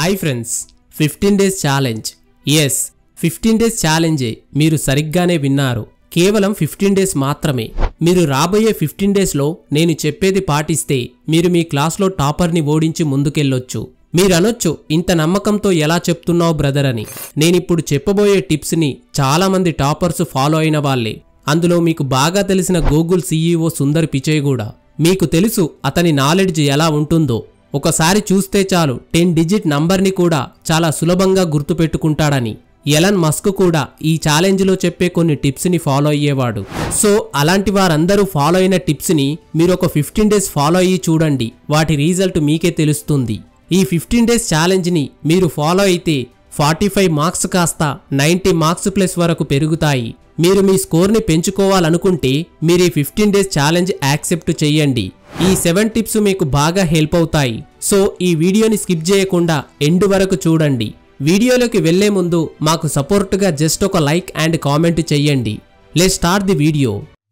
hi friends fifteen days challenge yes fifteen days ఛాలెంజే మీరు సరిగ్గానే విన్నారు కేవలం ఫిఫ్టీన్ డేస్ మాత్రమే మీరు రాబోయే ఫిఫ్టీన్ డేస్లో నేను చెప్పేది పాటిస్తే మీరు మీ క్లాస్లో టాపర్ని ఓడించి ముందుకెళ్ళొచ్చు మీరు అనొచ్చు ఇంత నమ్మకంతో ఎలా చెప్తున్నావు బ్రదర్ అని నేనిప్పుడు చెప్పబోయే టిప్స్ని చాలామంది టాపర్స్ ఫాలో అయిన వాళ్ళే అందులో మీకు బాగా తెలిసిన గూగుల్ సీఈఓ సుందర్ పిచయ్ కూడా మీకు తెలుసు అతని నాలెడ్జ్ ఎలా ఉంటుందో ఒకసారి చూస్తే చాలు టెన్ డిజిట్ నంబర్ని కూడా చాలా సులభంగా గుర్తుపెట్టుకుంటాడని ఎలన్ మస్క్ కూడా ఈ ఛాలెంజ్లో చెప్పే కొన్ని టిప్స్ని ఫాలో అయ్యేవాడు సో అలాంటి వారందరూ ఫాలో అయిన టిప్స్ని మీరు ఒక ఫిఫ్టీన్ డేస్ ఫాలో అయ్యి చూడండి వాటి రిజల్ట్ మీకే తెలుస్తుంది ఈ ఫిఫ్టీన్ డేస్ ఛాలెంజ్ని మీరు ఫాలో అయితే ఫార్టీ ఫైవ్ మార్క్స్ కాస్త నైంటీ మార్క్స్ ప్లస్ వరకు పెరుగుతాయి మీరు మీ స్కోర్ని పెంచుకోవాలనుకుంటే మీరు ఈ ఫిఫ్టీన్ డేస్ ఛాలెంజ్ యాక్సెప్ట్ చేయండి ఈ సెవెన్ టిప్స్ మీకు బాగా హెల్ప్ అవుతాయి సో ఈ వీడియోని స్కిప్ చేయకుండా ఎండ్ వరకు చూడండి వీడియోలోకి వెళ్లే ముందు మాకు సపోర్ట్గా జస్ట్ ఒక లైక్ అండ్ కామెంట్ చెయ్యండి let start the video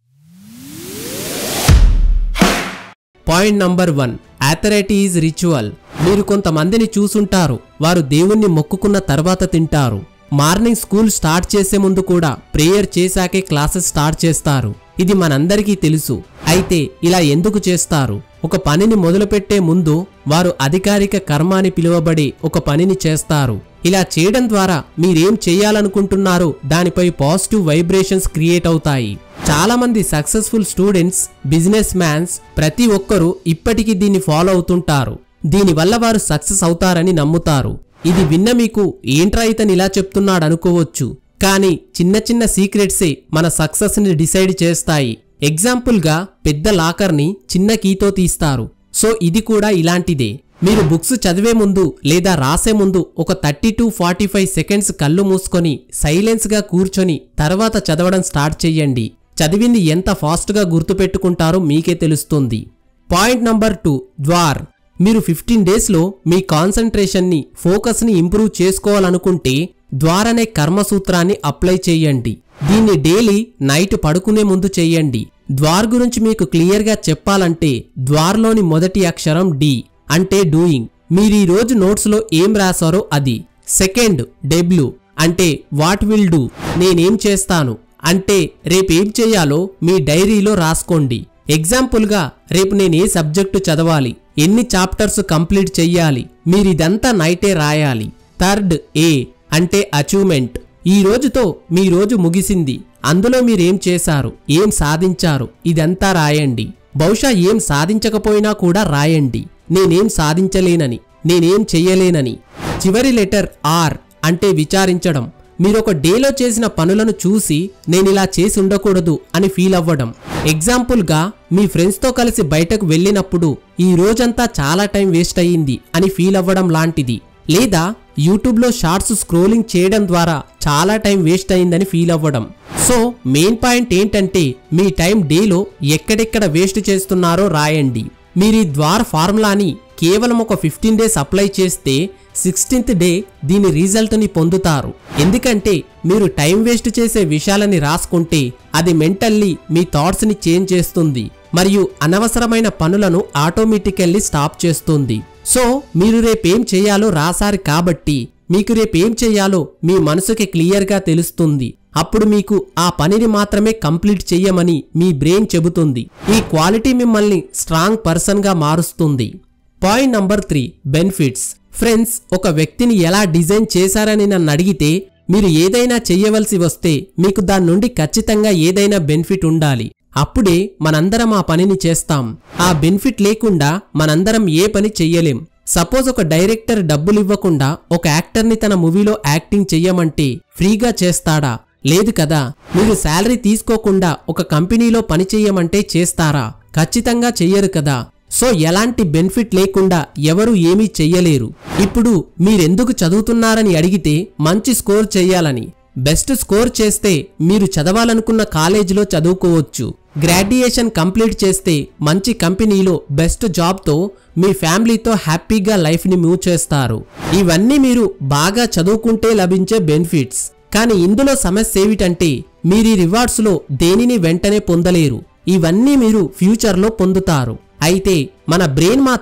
point number one authority is ritual మీరు కొంతమందిని చూసుంటారు వారు దేవుణ్ణి మొక్కుకున్న తర్వాత తింటారు మార్నింగ్ స్కూల్ స్టార్ట్ చేసే ముందు కూడా ప్రేయర్ చేశాకే క్లాసెస్ స్టార్ట్ చేస్తారు ఇది మనందరికీ తెలుసు అయితే ఇలా ఎందుకు చేస్తారు ఒక పనిని మొదలుపెట్టే ముందు వారు అధికారిక కర్మ అని పిలువబడే ఒక పనిని చేస్తారు ఇలా చేయడం ద్వారా మీరేం చేయాలనుకుంటున్నారో దానిపై పాజిటివ్ వైబ్రేషన్స్ క్రియేట్ అవుతాయి చాలా మంది సక్సెస్ఫుల్ స్టూడెంట్స్ బిజినెస్ మ్యాన్స్ ప్రతి ఒక్కరూ ఇప్పటికీ దీన్ని ఫాలో అవుతుంటారు దీనివల్ల వారు సక్సెస్ అవుతారని నమ్ముతారు ఇది విన్న మీకు ఏంట్రా ఇతను ఇలా చెప్తున్నాడు అనుకోవచ్చు కానీ చిన్న చిన్న సీక్రెట్సే మన సక్సెస్ ని డిసైడ్ చేస్తాయి ఎగ్జాంపుల్ గా పెద్ద లాకర్ని చిన్న కీతో తీస్తారు సో ఇది కూడా ఇలాంటిదే మీరు బుక్స్ చదివే ముందు లేదా రాసే ముందు ఒక thirty to forty five seconds కళ్ళు మూసుకొని సైలెన్స్ గా కూర్చొని తర్వాత చదవడం స్టార్ట్ చెయ్యండి చదివింది ఎంత ఫాస్ట్ గా గుర్తుపెట్టుకుంటారో మీకే తెలుస్తుంది పాయింట్ నంబర్ టూ ద్వార్ మీరు ఫిఫ్టీన్ డేస్లో మీ కాన్సన్ట్రేషన్ని ఫోకస్ని ఇంప్రూవ్ చేసుకోవాలనుకుంటే ద్వార్ అనే కర్మసూత్రాన్ని అప్లై చేయండి దీన్ని డైలీ నైట్ పడుకునే ముందు చేయండి ద్వార్ గురించి మీకు క్లియర్గా చెప్పాలంటే ద్వార్లోని మొదటి అక్షరం డి అంటే డూయింగ్ మీరు ఈ రోజు నోట్స్లో ఏం రాశారో అది సెకండ్ డెబ్ల్యూ అంటే వాట్ విల్ డూ నేనేం చేస్తాను అంటే రేపేం చేయాలో మీ డైరీలో రాసుకోండి ఎగ్జాంపుల్గా రేపు నేను ఏ సబ్జెక్టు చదవాలి ఎన్ని చాప్టర్స్ కంప్లీట్ చెయ్యాలి మీరిదంతా నైటే రాయాలి థర్డ్ ఏ అంటే అచీవ్మెంట్ ఈ రోజుతో మీ రోజు ముగిసింది అందులో మీరేం చేశారు ఏం సాధించారు ఇదంతా రాయండి బహుశా ఏం సాధించకపోయినా కూడా రాయండి నేనేం సాధించలేనని నేనేం చెయ్యలేనని చివరి లెటర్ ఆర్ అంటే విచారించడం మీరొక డేలో చేసిన పనులను చూసి నేనిలా చేసి ఉండకూడదు అని ఫీల్ అవ్వడం ఎగ్జాంపుల్గా మీ ఫ్రెండ్స్తో కలిసి బయటకు వెళ్ళినప్పుడు ఈ రోజంతా చాలా టైం వేస్ట్ అయ్యింది అని ఫీల్ అవ్వడం లాంటిది లేదా యూట్యూబ్లో షార్ట్స్ స్క్రోలింగ్ చేయడం ద్వారా చాలా టైం వేస్ట్ అయిందని ఫీల్ అవ్వడం సో మెయిన్ పాయింట్ ఏంటంటే మీ టైం డేలో ఎక్కడెక్కడ వేస్ట్ చేస్తున్నారో రాయండి మీరు ఈ ద్వార్ ఫార్ములాని కేవలం ఒక ఫిఫ్టీన్ డేస్ అప్లై చేస్తే సిక్స్టీన్త్ డే దీని రిజల్ట్ని పొందుతారు ఎందుకంటే మీరు టైం వేస్ట్ చేసే విషయాలని రాసుకుంటే అది మెంటల్లీ మీ థాట్స్ని చేంజ్ చేస్తుంది మరియు అనవసరమైన పనులను ఆటోమేటికల్లీ స్టాప్ చేస్తుంది సో మీరు రేపేం చేయాలో రాసారు కాబట్టి మీకు రేపేం చేయాలో మీ మనసుకి క్లియర్గా తెలుస్తుంది అప్పుడు మీకు ఆ పనిని మాత్రమే కంప్లీట్ చెయ్యమని మీ బ్రెయిన్ చెబుతుంది ఈ క్వాలిటీ మిమ్మల్ని స్ట్రాంగ్ పర్సన్గా మారుస్తుంది point number three benefits friends ఒక వ్యక్తిని ఎలా డిజైన్ చేశారని నన్ను అడిగితే మీరు ఏదైనా చెయ్యవలసి వస్తే మీకు దాని నుండి ఖచ్చితంగా ఏదైనా బెనిఫిట్ ఉండాలి అప్పుడే మనందరం ఆ పనిని చేస్తాం ఆ బెనిఫిట్ లేకుండా మనందరం ఏ పని చెయ్యలేం సపోజ్ ఒక డైరెక్టర్ డబ్బులు ఇవ్వకుండా ఒక యాక్టర్ని తన మూవీలో యాక్టింగ్ చెయ్యమంటే ఫ్రీగా చేస్తాడా లేదు కదా మీరు శాలరీ తీసుకోకుండా ఒక కంపెనీలో పని చెయ్యమంటే చేస్తారా ఖచ్చితంగా చెయ్యరు కదా సో ఎలాంటి బెనిఫిట్ లేకుండా ఎవరు ఏమీ చెయ్యలేరు ఇప్పుడు మీరెందుకు చదువుతున్నారని అడిగితే మంచి స్కోర్ చేయాలని బెస్ట్ స్కోర్ చేస్తే మీరు చదవాలనుకున్న కాలేజీలో చదువుకోవచ్చు గ్రాడ్యుయేషన్ కంప్లీట్ చేస్తే మంచి కంపెనీలో బెస్ట్ జాబ్తో మీ ఫ్యామిలీతో హ్యాపీగా లైఫ్ని మూవ్ చేస్తారు ఇవన్నీ మీరు బాగా చదువుకుంటే లభించే బెనిఫిట్స్ కానీ ఇందులో సమస్య ఏమిటంటే మీరు ఈ రివార్డ్స్లో దేనిని వెంటనే పొందలేరు ఇవన్నీ మీరు ఫ్యూచర్లో పొందుతారు అయితే మన బ్రెయిన్ మాత్రం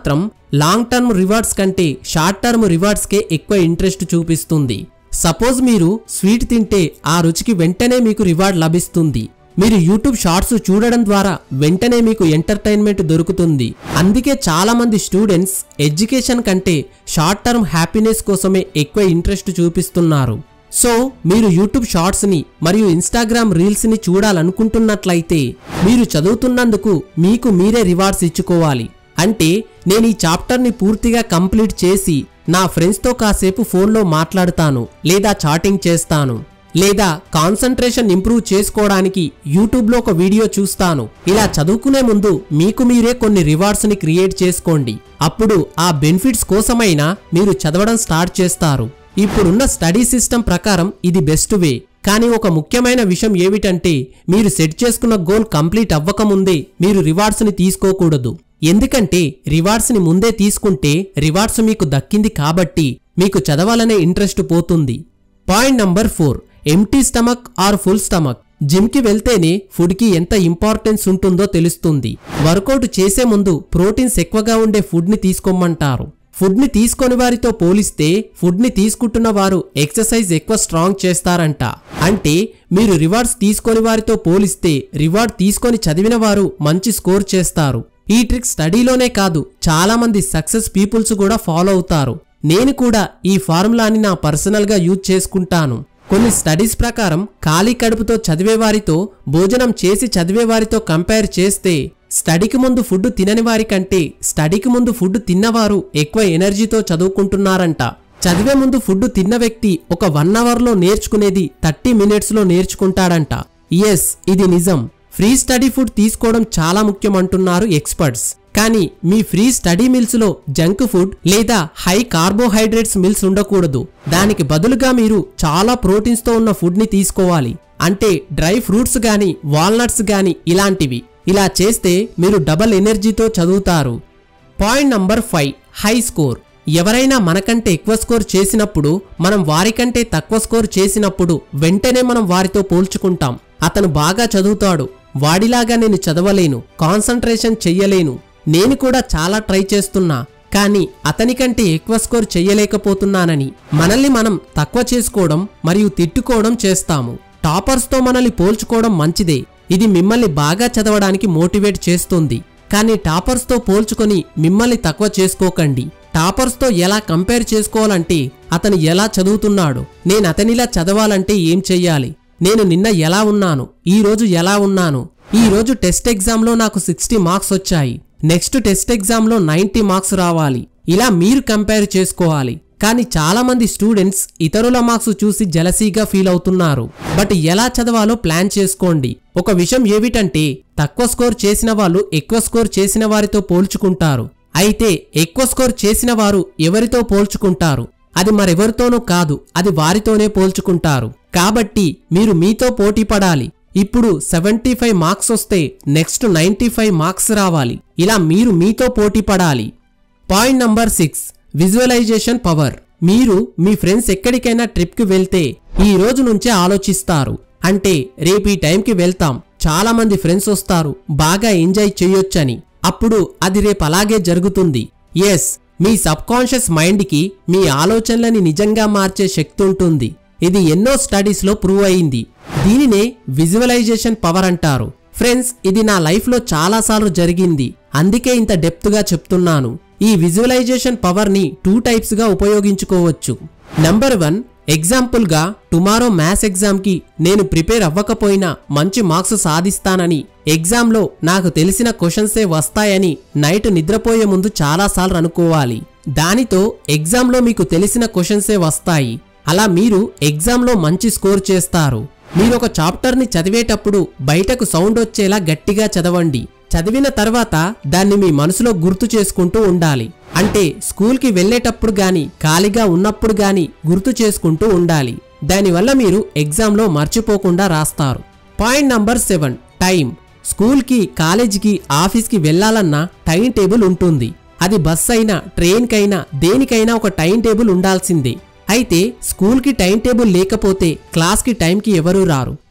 లాంగ్ టర్మ్ రివార్డ్స్ కంటే షార్ట్ టర్మ్ రివార్డ్స్కే ఎక్కువ ఇంట్రెస్ట్ చూపిస్తుంది సపోజ్ మీరు స్వీట్ తింటే ఆ రుచికి వెంటనే మీకు రివార్డ్ లభిస్తుంది మీరు యూట్యూబ్ షార్ట్స్ చూడడం ద్వారా వెంటనే మీకు ఎంటర్టైన్మెంట్ దొరుకుతుంది అందుకే చాలా మంది స్టూడెంట్స్ ఎడ్యుకేషన్ కంటే షార్ట్ టర్మ్ హ్యాపీనెస్ కోసమే ఎక్కువ ఇంట్రెస్ట్ చూపిస్తున్నారు సో మీరు యూట్యూబ్ షార్ట్స్ ని మరియు ఇన్స్టాగ్రామ్ రీల్స్ ని చూడాలనుకుంటున్నట్లయితే మీరు చదువుతున్నందుకు మీకు మీరే రివార్డ్స్ ఇచ్చుకోవాలి అంటే నేను ఈ చాప్టర్ ని పూర్తిగా కంప్లీట్ చేసి నా ఫ్రెండ్స్ తో కాసేపు ఫోన్లో మాట్లాడుతాను లేదా చాటింగ్ చేస్తాను లేదా కాన్సన్ట్రేషన్ ఇంప్రూవ్ చేసుకోవడానికి యూట్యూబ్లో ఒక వీడియో చూస్తాను ఇలా చదువుకునే ముందు మీకు మీరే కొన్ని రివార్డ్స్ ని క్రియేట్ చేసుకోండి అప్పుడు ఆ బెనిఫిట్స్ కోసమైనా మీరు చదవడం స్టార్ట్ చేస్తారు ఇప్పుడున్న స్టడీ సిస్టమ్ ప్రకారం ఇది బెస్ట్ వే కానీ ఒక ముఖ్యమైన విషయం ఏమిటంటే మీరు సెట్ చేసుకున్న గోల్ కంప్లీట్ అవ్వకముందే మీరు రివార్డ్స్ ని తీసుకోకూడదు ఎందుకంటే రివార్డ్స్ ని ముందే తీసుకుంటే రివార్డ్స్ మీకు దక్కింది కాబట్టి మీకు చదవాలనే ఇంట్రెస్ట్ పోతుంది point number four empty stomach or full stomach gym కి వెళ్తేనే ఫుడ్ కి ఎంత ఇంపార్టెన్స్ ఉంటుందో తెలుస్తుంది వర్కౌట్ చేసే ముందు ప్రోటీన్స్ ఎక్కువగా ఉండే ఫుడ్ ని తీసుకోమంటారు ఫుడ్ ని తీసుకొని వారితో పోలిస్తే ఫుడ్ ని తీసుకుంటున్న వారు ఎక్సర్సైజ్ ఎక్కువ స్ట్రాంగ్ చేస్తారంట అంటే మీరు రివార్డ్స్ తీసుకొని వారితో పోలిస్తే రివార్డ్ తీసుకొని చదివిన వారు మంచి స్కోర్ చేస్తారు ఈ ట్రిక్ స్టడీలోనే కాదు చాలా మంది సక్సెస్ పీపుల్స్ కూడా ఫాలో అవుతారు నేను కూడా ఈ ఫార్ములాని నా పర్సనల్ గా యూజ్ చేసుకుంటాను కొన్ని స్టడీస్ ప్రకారం ఖాళీ కడుపుతో చదివే వారితో భోజనం చేసి చదివే వారితో కంపేర్ చేస్తే స్టడీకి ముందు ఫుడ్ తినని వారి కంటే స్టడీకి ముందు ఫుడ్ తిన్నవారు ఎక్కువ ఎనర్జీతో చదువుకుంటున్నారంట చదివే ముందు ఫుడ్ తిన్న వ్యక్తి ఒక వన్ అవర్లో నేర్చుకునేది థర్టీ మినిట్స్లో నేర్చుకుంటాడంట ఎస్ ఇది నిజం ఫ్రీ స్టడీ ఫుడ్ తీసుకోవడం చాలా ముఖ్యం అంటున్నారు ఎక్స్పర్ట్స్ కానీ మీ ఫ్రీ స్టడీ మిల్స్ లో జంక్ ఫుడ్ లేదా హై కార్బోహైడ్రేట్స్ మిల్స్ ఉండకూడదు దానికి బదులుగా మీరు చాలా ప్రోటీన్స్ తో ఉన్న ఫుడ్ ని తీసుకోవాలి అంటే డ్రై ఫ్రూట్స్ గాని వాల్నట్స్ గాని ఇలాంటివి ఇలా చేస్తే మీరు డబల్ ఎనర్జీతో చదువుతారు point number five high score ఎవరైనా మనకంటే ఎక్కువ స్కోర్ చేసినప్పుడు మనం వారికంటే తక్కువ స్కోర్ చేసినప్పుడు వెంటనే మనం వారితో పోల్చుకుంటాం అతను బాగా చదువుతాడు వాడిలాగా నేను చదవలేను కాన్సంట్రేషన్ చెయ్యలేను నేను కూడా చాలా ట్రై చేస్తున్నా కానీ అతనికంటే ఎక్కువ స్కోర్ చెయ్యలేకపోతున్నానని మనల్ని మనం తక్కువ చేసుకోవడం మరియు తిట్టుకోవడం చేస్తాము టాపర్స్తో మనల్ని పోల్చుకోవడం మంచిదే ఇది మిమ్మల్ని బాగా చదవడానికి మోటివేట్ చేస్తుంది కానీ టాపర్స్తో పోల్చుకొని మిమ్మల్ని తక్కువ చేసుకోకండి టాపర్స్తో ఎలా కంపేర్ చేసుకోవాలంటే అతను ఎలా చదువుతున్నాడు నేను అతనిలా చదవాలంటే ఏం చెయ్యాలి నేను నిన్న ఎలా ఉన్నాను ఈ రోజు ఎలా ఉన్నాను ఈ రోజు టెస్ట్ ఎగ్జామ్లో నాకు సిక్స్టీ మార్క్స్ వచ్చాయి నెక్స్ట్ టెస్ట్ ఎగ్జామ్లో నైంటీ మార్క్స్ రావాలి ఇలా మీరు కంపేర్ చేసుకోవాలి కానీ చాలా మంది స్టూడెంట్స్ ఇతరుల మార్క్స్ చూసి జలసీగా ఫీల్ అవుతున్నారు బట్ ఎలా చదవాలో ప్లాన్ చేసుకోండి ఒక విషయం ఏమిటంటే తక్కువ స్కోర్ చేసిన వాళ్ళు ఎక్కువ స్కోర్ చేసిన వారితో పోల్చుకుంటారు అయితే ఎక్కువ స్కోర్ చేసిన వారు ఎవరితో పోల్చుకుంటారు అది మరెవరితోనూ కాదు అది వారితోనే పోల్చుకుంటారు కాబట్టి మీరు మీతో పోటీ పడాలి ఇప్పుడు సెవెంటీ ఫైవ్ మార్క్స్ వస్తే నెక్స్ట్ నైంటీ ఫైవ్ మార్క్స్ రావాలి ఇలా మీరు మీతో పోటీ పడాలి point number six visualisation power మీరు మీ ఫ్రెండ్స్ ఎక్కడికైనా ట్రిప్కి వెళ్తే ఈ రోజు నుంచే ఆలోచిస్తారు అంటే రేపు ఈ టైంకి వెళ్తాం చాలా మంది ఫ్రెండ్స్ వస్తారు బాగా ఎంజాయ్ చేయొచ్చని అప్పుడు అది రేపు అలాగే జరుగుతుంది ఎస్ మీ సబ్ కాన్షియస్ మైండ్కి మీ ఆలోచనలని నిజంగా మార్చే శక్తి ఉంటుంది ఇది ఎన్నో స్టడీస్లో ప్రూవ్ అయింది దీనినే విజువలైజేషన్ పవర్ అంటారు ఫ్రెండ్స్ ఇది నా లైఫ్లో చాలాసార్లు జరిగింది అందుకే ఇంత డెప్త్గా చెప్తున్నాను ఈ విజువలైజేషన్ పవర్ని టూ టైప్స్గా ఉపయోగించుకోవచ్చు నంబర్ వన్ ఎగ్జాంపుల్గా టుమారో మ్యాథ్స్ ఎగ్జామ్కి నేను ప్రిపేర్ అవ్వకపోయినా మంచి మార్క్స్ సాధిస్తానని ఎగ్జామ్లో నాకు తెలిసిన క్వశ్చన్సే వస్తాయని నైట్ నిద్రపోయే ముందు చాలాసార్లు అనుకోవాలి దానితో ఎగ్జామ్లో మీకు తెలిసిన క్వశ్చన్సే వస్తాయి అలా మీరు ఎగ్జామ్లో మంచి స్కోర్ చేస్తారు మీరు ఒక చాప్టర్ని చదివేటప్పుడు బయటకు సౌండ్ వచ్చేలా గట్టిగా చదవండి చదివిన తర్వాత దాన్ని మీ మనసులో గుర్తు చేసుకుంటూ ఉండాలి అంటే స్కూల్కి వెళ్ళేటప్పుడు గాని ఖాళీగా ఉన్నప్పుడు గాని గుర్తు చేసుకుంటూ ఉండాలి దానివల్ల మీరు ఎగ్జామ్లో మర్చిపోకుండా రాస్తారు పాయింట్ నంబర్ సెవెన్ టైం స్కూల్కి కాలేజీకి ఆఫీస్కి వెళ్ళాలన్నా టైం టేబుల్ ఉంటుంది అది బస్ అయినా ట్రైన్కైనా దేనికైనా ఒక టైం టేబుల్ ఉండాల్సిందే అయితే స్కూల్కి టైం టేబుల్ లేకపోతే క్లాస్కి టైంకి ఎవరూ రారు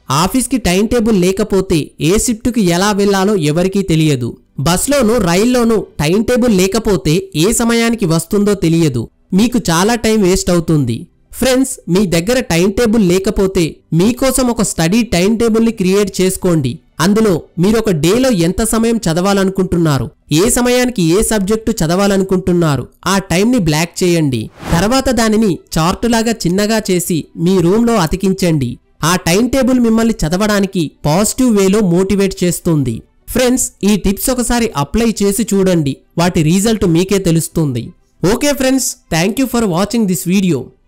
ఆఫీస్కి టైం టేబుల్ లేకపోతే ఏ షిఫ్ట్కి ఎలా వెళ్ళాలో ఎవరికీ తెలియదు బస్లోనూ రైల్లోనూ టైం టేబుల్ లేకపోతే ఏ సమయానికి వస్తుందో తెలియదు మీకు చాలా టైం వేస్ట్ అవుతుంది ఫ్రెండ్స్ మీ దగ్గర టైం టేబుల్ లేకపోతే మీకోసం ఒక స్టడీ టైం టేబుల్ని క్రియేట్ చేసుకోండి అందులో మీరు ఒక డేలో ఎంత సమయం చదవాలనుకుంటున్నారు ఏ సమయానికి ఏ సబ్జెక్టు చదవాలనుకుంటున్నారు ఆ టైంని బ్లాక్ చేయండి తర్వాత దానిని చార్టులాగా చిన్నగా చేసి మీ రూమ్లో అతికించండి ఆ టైం టేబుల్ మిమ్మల్ని చదవడానికి పాజిటివ్ వేలో మోటివేట్ చేస్తుంది ఫ్రెండ్స్ ఈ టిప్స్ ఒకసారి అప్లై చేసి చూడండి వాటి రిజల్ట్ మీకే తెలుస్తుంది okay friends thank you for watching this video